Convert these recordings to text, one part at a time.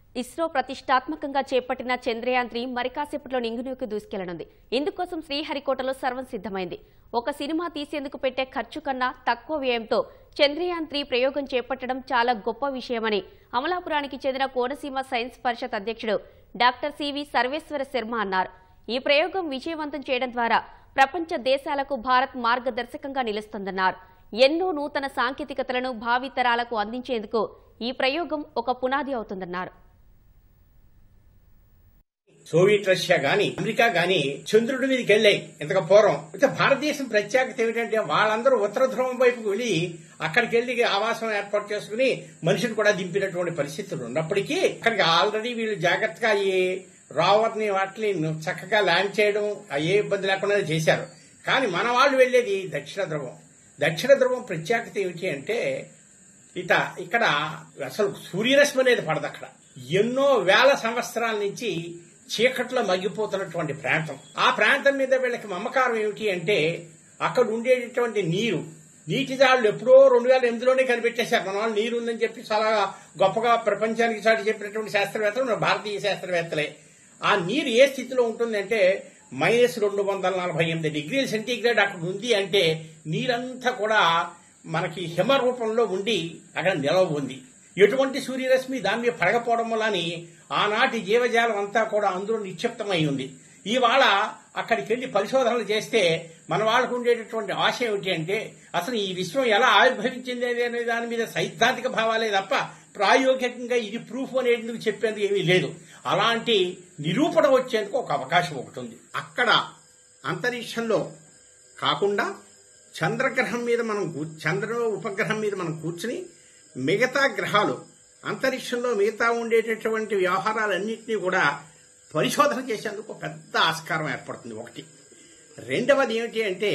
ఇస్రో ప్రతిష్టాత్మకంగా చేపట్టిన చంద్రయాన్ త్రీ మరి కాసేపట్లో నింగునూకి దూసుకెళ్లనుంది ఇందుకోసం శ్రీహరికోటలో సర్వం సిద్ధమైంది ఒక సినిమా తీసేందుకు పెట్టే ఖర్చు కన్నా తక్కువ వ్యయంతో చంద్రయాన్ త్రీ ప్రయోగం చేపట్టడం చాలా గొప్ప విషయమని అమలాపురానికి చెందిన కోనసీమ సైన్స్ పరిషత్ అధ్యక్షుడు డాక్టర్ సివి సర్వేశ్వర శర్మ అన్నారు ఈ ప్రయోగం విజయవంతం చేయడం ద్వారా ప్రపంచ దేశాలకు భారత్ మార్గదర్శకంగా నిలుస్తుందన్నారు ఎన్నో నూతన సాంకేతికతలను భావితరాలకు అందించేందుకు ఈ ప్రయోగం ఒక పునాది అవుతుందన్నారు సోవియట్ రష్యా గాని అమెరికా గాని చంద్రుడి మీదకి వెళ్ళాయి ఇంతకు పూర్వం అయితే భారతదేశం ప్రత్యేకత ఏమిటంటే వాళ్ళందరూ ఉత్తర ధ్రువం వైపుకు వెళ్ళి అక్కడికి వెళ్లి ఆవాసం ఏర్పాటు చేసుకుని మనిషిని కూడా దింపినటువంటి పరిస్థితులు ఉన్నప్పటికీ అక్కడికి ఆల్రెడీ వీళ్ళు జాగ్రత్తగా ఈ రావర్ని వాటిని చక్కగా ల్యాండ్ చేయడం ఆ ఏ ఇబ్బంది లేకుండా చేశారు కానీ మన వాళ్ళు వెళ్లేది దక్షిణ ధ్రువం దక్షిణ ధ్రువం ప్రత్యేకత ఏమిటి అంటే ఇట ఇక్కడ అసలు సూర్యరశ్మి అనేది పడదు అక్కడ ఎన్నో వేల సంవత్సరాల నుంచి చీకట్లో మగ్గిపోతున్నటువంటి ప్రాంతం ఆ ప్రాంతం మీద వీళ్ళకి మమకారం ఏమిటి అంటే అక్కడ ఉండేటటువంటి నీరు నీటి జాడలు ఎప్పుడో రెండు వేల ఎనిమిదిలోనే కనిపెట్టేశారు మన వాళ్ళు నీరు ఉందని చెప్పి చాలా గొప్పగా ప్రపంచానికి చాటి చెప్పినటువంటి శాస్త్రవేత్తలు మన భారతీయ శాస్త్రవేత్తలే ఆ నీరు ఏ స్థితిలో ఉంటుందంటే మైనస్ రెండు వందల నలభై ఎనిమిది డిగ్రీల సెంటీగ్రేడ్ అక్కడ ఉంది అంటే నీరంతా కూడా మనకి హిమ రూపంలో ఉండి అక్కడ నిలవ ఉంది ఎటువంటి సూర్యరశ్మి దాని మీద పడకపోవడం వల్లని ఆనాటి జీవజాలం అంతా కూడా అందులో నిక్షిప్తమై ఉంది ఇవాళ అక్కడికి వెళ్లి పరిశోధనలు చేస్తే మన వాళ్ళకు ఉండేటటువంటి ఆశ ఏమిటి అంటే అసలు ఈ విశ్వం ఎలా ఆవిర్భవించింది అనే దాని మీద సైద్ధాంతిక భావాలే తప్ప ప్రాయోగికంగా ఇది ప్రూఫ్ అనేందుకు చెప్పేందుకు ఏమీ లేదు అలాంటి నిరూపణ వచ్చేందుకు ఒక అవకాశం ఒకటి ఉంది అక్కడ అంతరిక్షంలో కాకుండా చంద్రగ్రహం మీద మనం కూ- చంద్ర ఉపగ్రహం మీద మనం కూర్చుని మిగతా గ్రహాలు అంతరిక్షంలో మిగతా ఉండేటటువంటి వ్యవహారాలన్నింటినీ కూడా పరిశోధన చేసేందుకు ఒక పెద్ద ఆస్కారం ఏర్పడుతుంది ఒకటి రెండవది ఏమిటి అంటే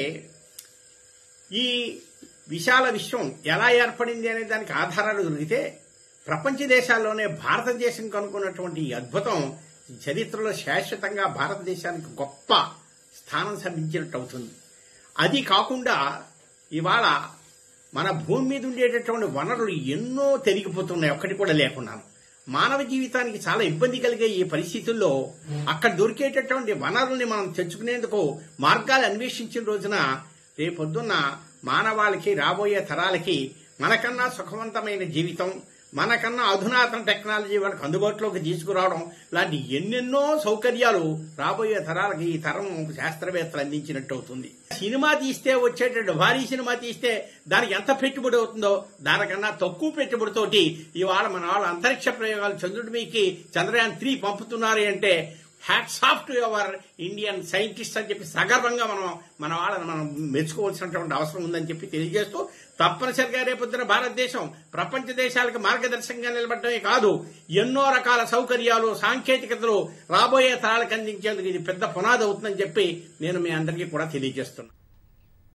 ఈ విశాల విశ్వం ఎలా ఏర్పడింది అనే దానికి ఆధారాలు దొరికితే ప్రపంచ దేశాల్లోనే భారతదేశం కనుక్కున్నటువంటి ఈ అద్భుతం చరిత్రలో శాశ్వతంగా భారతదేశానికి గొప్ప స్థానం సంభించినట్టు అవుతుంది అది కాకుండా ఇవాళ మన భూమి మీద ఉండేటటువంటి వనరులు ఎన్నో తెరిగిపోతున్నాయి ఒక్కటి కూడా లేకున్నాను మానవ జీవితానికి చాలా ఇబ్బంది కలిగే ఈ పరిస్థితుల్లో అక్కడ దొరికేటటువంటి వనరుల్ని మనం తెచ్చుకునేందుకు మార్గాలు అన్వేషించిన రోజున రేపొద్దున్న మానవాళికి రాబోయే తరాలకి మనకన్నా సుఖవంతమైన జీవితం మనకన్నా అధునాతన టెక్నాలజీ వాళ్ళకి అందుబాటులోకి తీసుకురావడం లాంటి ఎన్నెన్నో సౌకర్యాలు రాబోయే తరాలకి ఈ తరం శాస్త్రవేత్తలు అందించినట్టు అవుతుంది సినిమా తీస్తే వచ్చేటట్టు భారీ సినిమా తీస్తే దానికి ఎంత పెట్టుబడి అవుతుందో దానికన్నా తక్కువ పెట్టుబడితోటి ఇవాళ మన వాళ్ళు అంతరిక్ష ప్రయోగాలు చంద్రుడి మీదకి చంద్రయాన్ త్రీ పంపుతున్నారు అంటే hats off to your Indian scientist అని చెప్పి సగర్వంగా మనం మన వాళ్ళని మనం మెచ్చుకోవాల్సినటువంటి అవసరం ఉందని చెప్పి తెలియజేస్తూ తప్పనిసరిగా రేపొద్దున భారతదేశం ప్రపంచ దేశాలకు మార్గదర్శకంగా నిలబడటమే కాదు ఎన్నో రకాల సౌకర్యాలు సాంకేతికతలు రాబోయే తరాలకు అందించేందుకు ఇది పెద్ద పునాది అవుతుందని చెప్పి నేను మీ అందరికీ కూడా తెలియజేస్తున్నాను